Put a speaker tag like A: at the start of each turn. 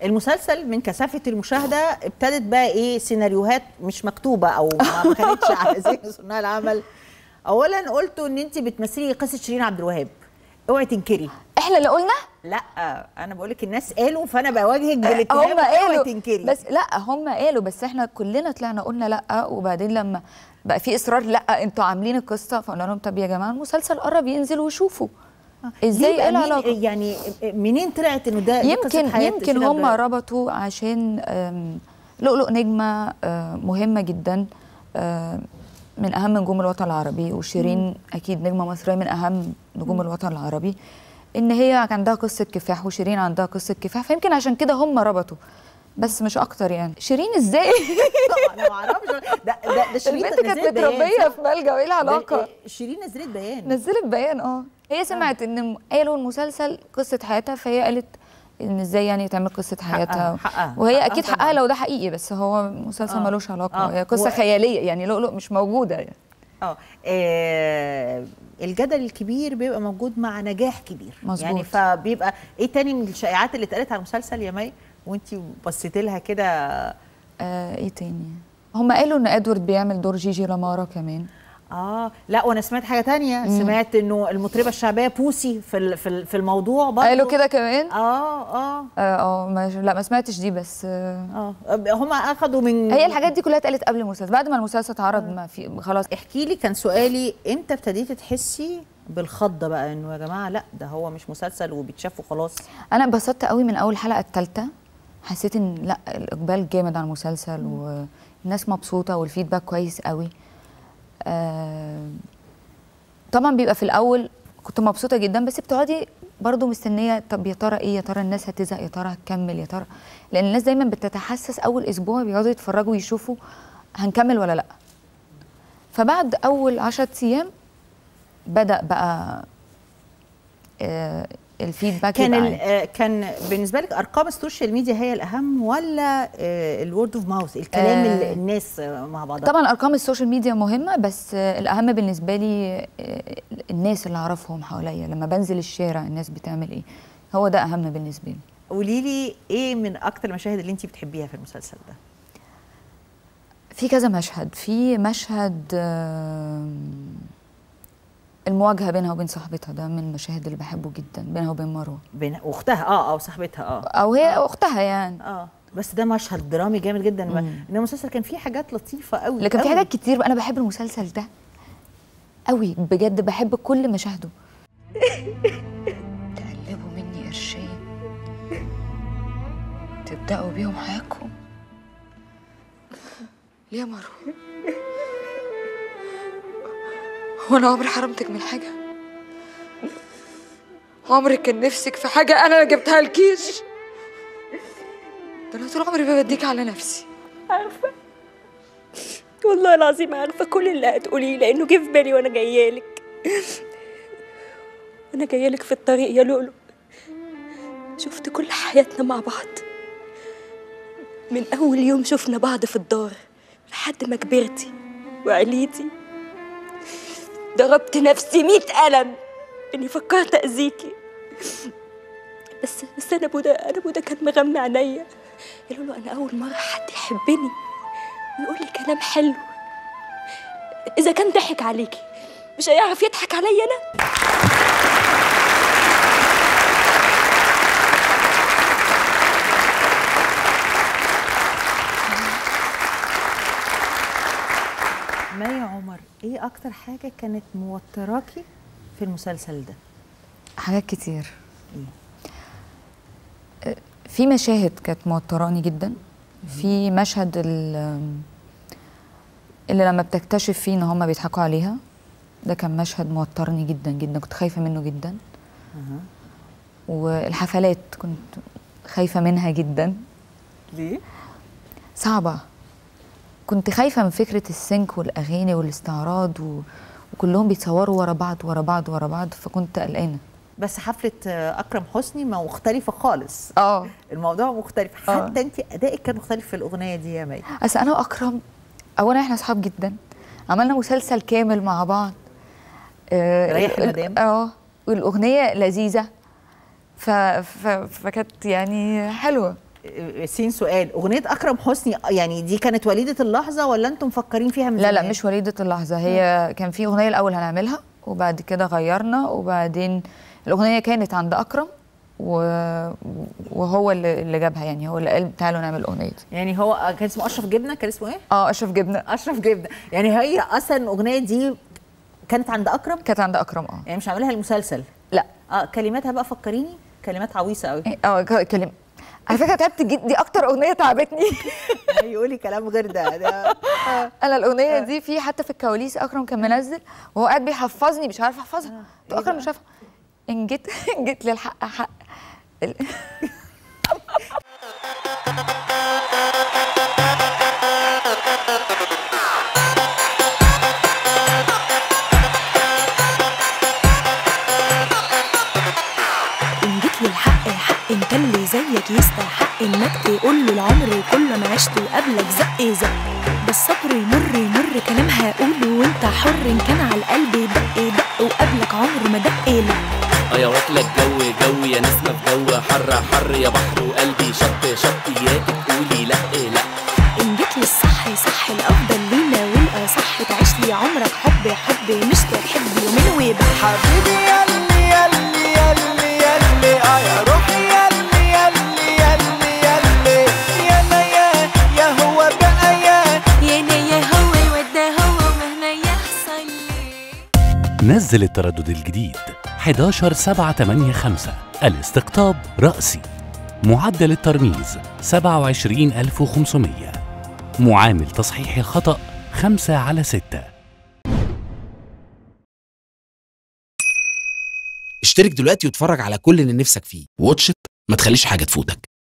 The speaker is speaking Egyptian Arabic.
A: المسلسل من كثافه المشاهده ابتدت بقى ايه سيناريوهات مش مكتوبه او ما ما كانتش على ذهن صناع العمل اولا قلتوا ان انت بتمثلي قصه شيرين عبد الوهاب اوعي تنكري
B: احنا اللي قلنا
A: لا انا بقول لك الناس قالوا فانا بواجهك بالاتهام
B: هم
A: اوعي
B: قالوا
A: تنكري
B: بس لا هم قالوا بس احنا كلنا طلعنا قلنا لا وبعدين لما بقى في اصرار لا انتوا عاملين القصه فقلنا لهم طب يا جماعه المسلسل قرب ينزل وشوفوا ازاي
A: ليه
B: ايه
A: بقى مين-
B: العلاقه
A: يعني منين طلعت انه ده دي قصة
B: يمكن
A: حياة
B: يمكن
A: شيرين عبد
B: هم
A: الوهاب؟
B: ربطوا عشان آم، لؤلؤ نجمه آه، مهمه جدا آه، من اهم نجوم الوطن العربي وشيرين اكيد نجمه مصريه من اهم نجوم الوطن العربي ان هي عندها قصه كفاح وشيرين عندها قصه كفاح فيمكن عشان كده هم ربطوا بس مش اكتر يعني شيرين ازاي
A: انا ما اعرفش ده ده ده شيرين
B: البنت كانت
A: نزلت بيان،
B: متربيه
A: صح؟
B: في ملجا وايه العلاقه
A: ده- شيرين نزلت بيان
B: نزلت بيان اه هي سمعت ان قالوا المسلسل قصه حياتها فهي قالت ان ازاي يعني تعمل قصه حياتها
A: حقها،
B: وهي
A: حقها
B: اكيد
A: طبعاً.
B: حقها لو ده حقيقي بس هو مسلسل
A: آه.
B: ملوش علاقه
A: آه.
B: هي قصه
A: و-
B: خياليه يعني لؤلؤ مش موجوده يعني
A: اه آه، الجدل الكبير بيبقى موجود مع نجاح كبير
B: مظبوط.
A: يعني فبيبقى ايه تاني من الشائعات اللي اتقالت على المسلسل يا مي وانت بصيتي لها كده
B: آه ايه تاني هم قالوا ان ادوارد بيعمل دور جيجي لامارا كمان
A: اه لا وانا سمعت حاجه تانية سمعت انه المطربه الشعبيه بوسي في ال- في ال- في الموضوع برضه
B: قالوا كده كمان
A: اه اه
B: اه اه ما- لا ما سمعتش دي بس آه
A: اه هم اخدوا من
B: هي الحاجات دي كلها اتقالت قبل المسلسل بعد ما المسلسل اتعرض ما في خلاص
A: احكي لي كان سؤالي امتى ابتديتي تحسي بالخضه بقى انه يا جماعه لا ده هو مش مسلسل وبيتشاف وخلاص
B: انا انبسطت قوي من اول حلقه الثالثه حسيت ان لا الاقبال جامد على المسلسل والناس مبسوطه والفيدباك كويس قوي آه طبعا بيبقى في الاول كنت مبسوطه جدا بس بتقعدي برضو مستنيه طب يا ترى ايه يا ترى الناس هتزهق يا ترى هتكمل يا ترى لان الناس دايما بتتحسس اول اسبوع بيقعدوا يتفرجوا ويشوفوا هنكمل ولا لا فبعد اول عشرة ايام بدا بقى آه الفيدباك
A: كان
B: يبقى
A: ال-
B: عالي.
A: آه، كان بالنسبه لك ارقام السوشيال ميديا هي الاهم ولا الورد اوف ماوث الكلام
B: آه،
A: اللي الناس آه، مع بعضها
B: طبعا ارقام السوشيال ميديا مهمه بس آه، الاهم بالنسبه لي آه، الناس اللي اعرفهم حواليا لما بنزل الشارع الناس بتعمل ايه هو ده اهم بالنسبه لي
A: قولي لي ايه من اكتر المشاهد اللي انت بتحبيها في المسلسل ده
B: في كذا مشهد في مشهد آم، المواجهه بينها وبين صاحبتها ده من المشاهد اللي بحبه جدا بينها وبين مروه
A: بين اختها اه او صاحبتها اه
B: او هي اختها يعني
A: اه بس ده مشهد درامي جامد جدا مم. ان المسلسل كان فيه حاجات لطيفه قوي
B: لكن في
A: قوي.
B: حاجات كتير انا بحب المسلسل ده قوي بجد بحب كل مشاهده تقلبوا مني قرشين تبداوا بيهم حياتكم ليه يا مروه هو انا عمري حرمتك من حاجه عمرك كان نفسك في حاجه انا جبتها لكيش ده انا طول عمري ببديك على نفسي
C: عارفة والله العظيم عارفة كل اللي هتقوليه لأنه جه في بالي وأنا جايالك وأنا جايالك في الطريق يا لؤلؤ شفت كل حياتنا مع بعض من أول يوم شفنا بعض في الدار لحد ما كبرتي وعليتي ضربت نفسي مية قلم إني فكرت أذيكي بس بس أنا بودا أنا بودا كان مغمى عينيا يا لولو أنا أول مرة حد يحبني ويقول لي كلام حلو إذا كان ضحك عليكي مش هيعرف يضحك عليا أنا
A: مي عمر ايه اكتر حاجه كانت موتراكي في المسلسل ده
B: حاجات كتير آه، في مشاهد كانت موتراني جدا في مشهد ال- اللي لما بتكتشف فيه ان هما بيضحكوا عليها ده كان مشهد موترني جدا جدا كنت خايفه منه جدا والحفلات كنت خايفه منها جدا
A: ليه
B: صعبه كنت خايفه من فكره السينك والاغاني والاستعراض و... وكلهم بيتصوروا ورا بعض ورا بعض ورا بعض فكنت قلقانه
A: بس حفله آه، اكرم حسني ما مختلفه خالص
B: اه
A: الموضوع مختلف
B: آه.
A: حتى انت ادائك كان مختلف في الاغنيه دي يا مي
B: اصل انا واكرم اولا احنا اصحاب جدا عملنا مسلسل كامل مع بعض آه،
A: ريح
B: ال-
A: المدام.
B: اه والاغنيه لذيذه ف... ف... فكانت يعني حلوه
A: سين سؤال اغنيه اكرم حسني يعني دي كانت وليده اللحظه ولا انتم مفكرين فيها من
B: لا لا
A: زمان؟
B: مش وليدة اللحظة هي كان في أغنية الأول هنعملها وبعد كده غيرنا وبعدين الأغنية كانت عند أكرم و... وهو اللي اللي جابها يعني هو اللي قال تعالوا نعمل الأغنية دي
A: يعني هو كان اسمه اشرف جبنه كان اسمه ايه
B: اه أشرف جبنة
A: اشرف جبنه يعني هي اصلا الاغنيه دي كانت عند اكرم
B: كانت عند أكرم اه
A: يعني مش عاملها المسلسل
B: لا
A: اه كلماتها بقى فكريني كلمات عويصه قوي
B: اه ك- كلم على فكرة تعبت جد دي أكتر أغنية تعبتني
A: يقولي كلام غير ده, ده
B: أنا الأغنية دي في حتى في الكواليس أكرم كان منزل وهو قاعد بيحفظني مش عارفة أحفظها قلت له
A: إيه
B: أكرم
A: بقى؟
B: مش عارفة إن جيت إن جيت للحق حق ال-
D: إن جيت للحق حق انت اللي زيك يستحق انك تقول له العمر كل ما عشته قبلك زق زق بس الصبر يمر يمر كلام هقوله وانت حر ان كان على القلب دق دق وقبلك عمر ما دق لا
E: اه يا واكلة جو جو يا نسمة في جو حر حر يا بحر وقلبي شط شط ياك تقولي لا لا
D: إن جيت للصح صح الأفضل لينا والأصح تعيش لي عمرك حب حب مش تحب يومين ويبقى
F: حبيبي يلي يلي يلي يلي اه يا روحي يلي يلي يلي يلي يا انا يا يا هو بقى يا
D: يا نيا هو الواد ده هو مهما يحصل لي
G: نزل التردد الجديد 11 7 8 5 الاستقطاب رأسي معدل الترميز 27500 معامل تصحيح الخطأ 5 على 6
H: اشترك دلوقتي واتفرج على كل اللي نفسك فيه واتش إت، ما تخليش حاجة تفوتك